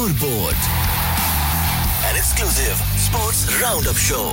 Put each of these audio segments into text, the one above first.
Scoreboard, an exclusive sports roundup show.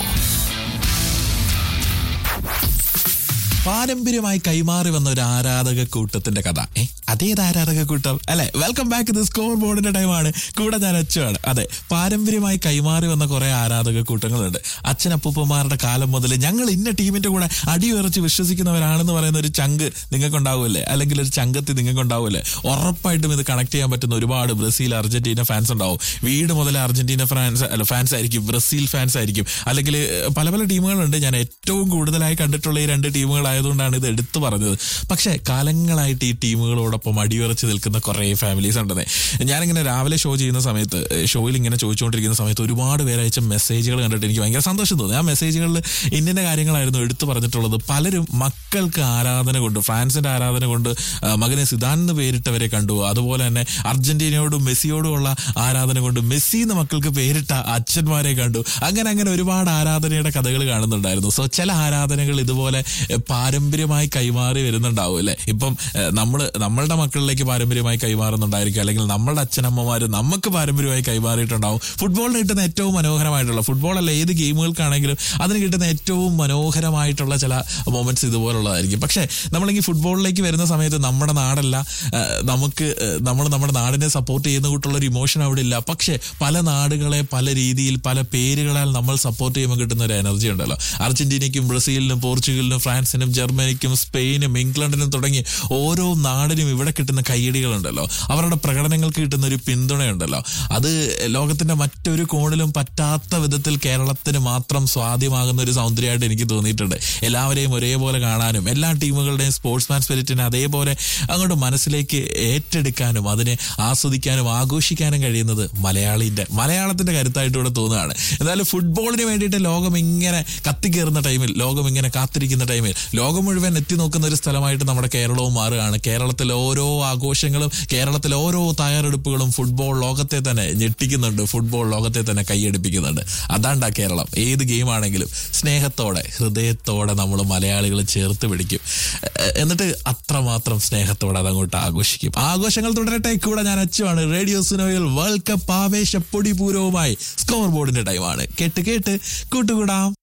പാരമ്പര്യമായി കൈമാറി വന്ന ഒരു ആരാധക കൂട്ടത്തിന്റെ കഥ ഏ അതേത് ആരാധക കൂട്ടം അല്ലെ വെൽക്കം ബാക്ക് ഇത് സ്കോർ ബോർഡിന്റെ ടൈമാണ് കൂടെ ഞാൻ അച്ചുവാണ് അതെ പാരമ്പര്യമായി കൈമാറി വന്ന കുറെ ആരാധക കൂട്ടങ്ങളുണ്ട് അച്ഛനപ്പൂപ്പന്മാരുടെ കാലം മുതൽ ഞങ്ങൾ ഇന്ന ടീമിന്റെ കൂടെ അടിയുറച്ച് വിശ്വസിക്കുന്നവരാണെന്ന് പറയുന്ന ഒരു ചങ്ക് നിങ്ങൾക്കുണ്ടാവില്ലേ അല്ലെങ്കിൽ ഒരു ചങ്കത്തി നിങ്ങൾക്കുണ്ടാവില്ലേ ഉറപ്പായിട്ടും ഇത് കണക്ട് ചെയ്യാൻ പറ്റുന്ന ഒരുപാട് ബ്രസീൽ അർജന്റീന ഫാൻസ് ഉണ്ടാവും വീട് മുതൽ അർജന്റീന ഫാൻസ് അല്ല ഫാൻസ് ആയിരിക്കും ബ്രസീൽ ഫാൻസ് ആയിരിക്കും അല്ലെങ്കിൽ പല പല ടീമുകളുണ്ട് ഞാൻ ഏറ്റവും കൂടുതലായി കണ്ടിട്ടുള്ള ഈ രണ്ട് ടീമുകളായതുകൊണ്ടാണ് ഇത് എടുത്തു പറഞ്ഞത് പക്ഷേ കാലങ്ങളായിട്ട് ഈ ടീമുകളോടൊപ്പം അടിയുറച്ച് നിൽക്കുന്ന കുറേ ഫാമിലീസ് ഉണ്ടെന്നേ ഞാനിങ്ങനെ രാവിലെ ഷോ ചെയ്യുന്ന സമയത്ത് ഷോയിൽ ഇങ്ങനെ ചോദിച്ചുകൊണ്ടിരിക്കുന്ന സമയത്ത് ഒരുപാട് പേര് അയച്ച മെസ്സേജുകൾ കണ്ടിട്ട് എനിക്ക് ഭയങ്കര സന്തോഷം തോന്നി ആ മെസ്സേജുകളിൽ ഇന്ന കാര്യങ്ങളായിരുന്നു എടുത്തു പറഞ്ഞിട്ടുള്ളത് പലരും മക്കൾക്ക് ആരാധന കൊണ്ട് ഫ്രാൻസിന്റെ ആരാധന കൊണ്ട് ആ, മകനെ സിദാൻ എന്ന് പേരിട്ടവരെ കണ്ടു അതുപോലെ തന്നെ അർജന്റീനയോടും മെസ്സിയോടും ഉള്ള ആരാധന കൊണ്ട് മെസ്സി എന്ന് മക്കൾക്ക് പേരിട്ട അച്ഛന്മാരെ കണ്ടു അങ്ങനെ അങ്ങനെ ഒരുപാട് ആരാധനയുടെ കഥകൾ കാണുന്നുണ്ടായിരുന്നു സോ ചില ആരാധനകൾ ഇതുപോലെ എ, പാരമ്പര്യമായി കൈമാറി വരുന്നുണ്ടാവും അല്ലെ ഇപ്പം നമ്മൾ നമ്മളുടെ മക്കളിലേക്ക് പാരമ്പര്യമായി കൈമാറുന്നുണ്ടായിരിക്കും അല്ലെങ്കിൽ നമ്മളുടെ അച്ഛനമ്മമാർ നമുക്ക് പാരമ്പര്യമായി കൈമാറിയിട്ടുണ്ടാവും ഫുട്ബോളിന് കിട്ടുന്ന ഏറ്റവും മനോഹരമായിട്ടുള്ള ഫുട്ബോൾ അല്ല ഏത് ഗെയിമുകൾക്കാണെങ്കിലും അതിന് കിട്ടുന്ന ഏറ്റവും മനോഹരമായിട്ടുള്ള ചില മൊമെന്റ്സ് ഇതുപോലുള്ളതായിരിക്കും പക്ഷേ നമ്മളിങ്ങനെ ഫുട്ബോളിലേക്ക് വരുന്ന സമയത്ത് നമ്മുടെ നാടല്ല ആ, നമുക്ക് നമ്മൾ നമ്മുടെ നാടിനെ സപ്പോർട്ട് ചെയ്യുന്ന കൂട്ടുള്ള ഒരു ഇമോഷൻ അവിടെ ഇല്ല പക്ഷേ പല നാടുകളെ പല രീതിയിൽ പല പേരുകളാൽ നമ്മൾ സപ്പോർട്ട് ചെയ്യുമ്പോൾ കിട്ടുന്ന ഒരു എനർജി ഉണ്ടല്ലോ അർജന്റീനയ്ക്കും ബ്രസീലിനും പോർച്ചുഗലിനും ഫ്രാൻസിനും ജർമ്മനിക്കും സ്പെയിനും ഇംഗ്ലണ്ടിനും തുടങ്ങി ഓരോ നാടിനും ഇവിടെ കിട്ടുന്ന കയ്യടികളുണ്ടല്ലോ അവരുടെ പ്രകടനങ്ങൾക്ക് കിട്ടുന്ന ഒരു പിന്തുണയുണ്ടല്ലോ അത് ലോകത്തിന്റെ മറ്റൊരു കോണിലും പറ്റാത്ത വിധത്തിൽ കേരളത്തിന് മാത്രം സ്വാധ്യമാകുന്ന ഒരു സൗന്ദര്യമായിട്ട് എനിക്ക് തോന്നിയിട്ടുണ്ട് എല്ലാവരെയും ഒരേപോലെ കാണാനും എല്ലാ ടീമുകളുടെയും സ്പോർട്സ്മാൻ സ്പിരിറ്റിനെ അതേപോലെ അങ്ങോട്ട് മനസ്സിലേക്ക് ഏറ്റെടുക്കാനും അതിനെ ആസ്വദിക്കാനും ആഘോഷിക്കാനും കഴിയുന്നത് മലയാളിന്റെ മലയാളത്തിന്റെ കരുത്തായിട്ട് ഇവിടെ തോന്നുകയാണ് എന്തായാലും ഫുട്ബോളിന് വേണ്ടിയിട്ട് ലോകം ഇങ്ങനെ കത്തിക്കേറുന്ന ടൈമിൽ ലോകം ഇങ്ങനെ കാത്തിരിക്കുന്ന ടൈമിൽ ലോകം മുഴുവൻ എത്തി നോക്കുന്ന ഒരു സ്ഥലമായിട്ട് നമ്മുടെ കേരളവും മാറുകയാണ് കേരളത്തിലെ ഓരോ ആഘോഷങ്ങളും കേരളത്തിലെ ഓരോ തയ്യാറെടുപ്പുകളും ഫുട്ബോൾ ലോകത്തെ തന്നെ ഞെട്ടിക്കുന്നുണ്ട് ഫുട്ബോൾ ലോകത്തെ തന്നെ കൈയടിപ്പിക്കുന്നുണ്ട് അതാണ്ടാ കേരളം ഏത് ഗെയിം ആണെങ്കിലും സ്നേഹത്തോടെ ഹൃദയത്തോടെ നമ്മൾ മലയാളികൾ ചേർത്ത് പിടിക്കും എ- എന്നിട്ട് അത്രമാത്രം സ്നേഹത്തോടെ അതങ്ങോട്ട് ആഘോഷിക്കും ആഘോഷങ്ങൾ തുടരട്ടെ കൂടെ ഞാൻ അച്ചുവാണ് റേഡിയോ സുനോയിൽ വേൾഡ് കപ്പ് ആവേശ പൊടിപൂരവുമായി സ്കോർ ബോർഡിന്റെ ടൈമാണ് കേട്ട് കേട്ട് കൂട്ടുകൂടാം